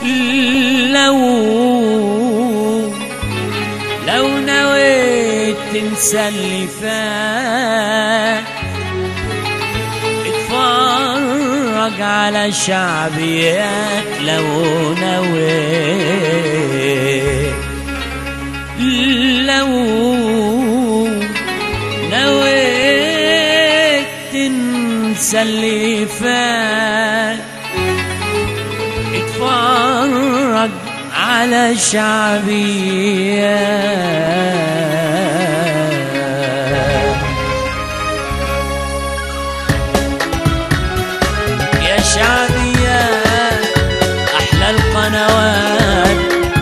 لو لو نويت تنسى اللي فات اتفرج على شعبيات لو نويت لو نويت تنسى اللي فات اتفرج على شعبيات يا شعبيات أحلى القنوات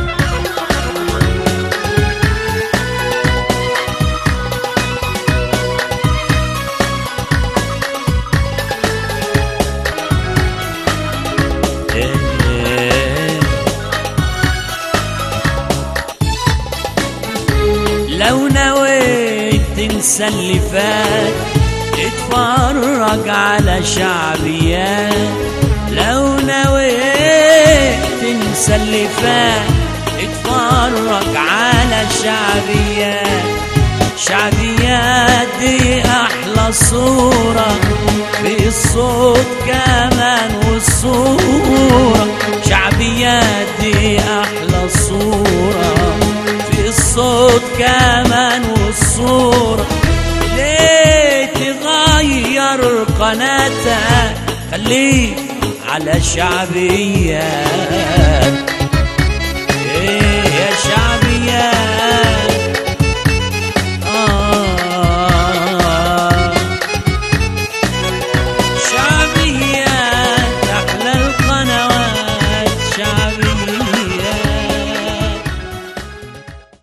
لو نويت تنسى اللي فات اتفرج على شعبيات لو نويت تنسى اللي فات اتفرج على شعبيات شعبيات دي احلى صورة في الصوت كمان والصورة شعبيات دي احلى صورة في الصوت كمان والصورة ليه تغير قناتها خليك على شعبيات ايه يا شعبي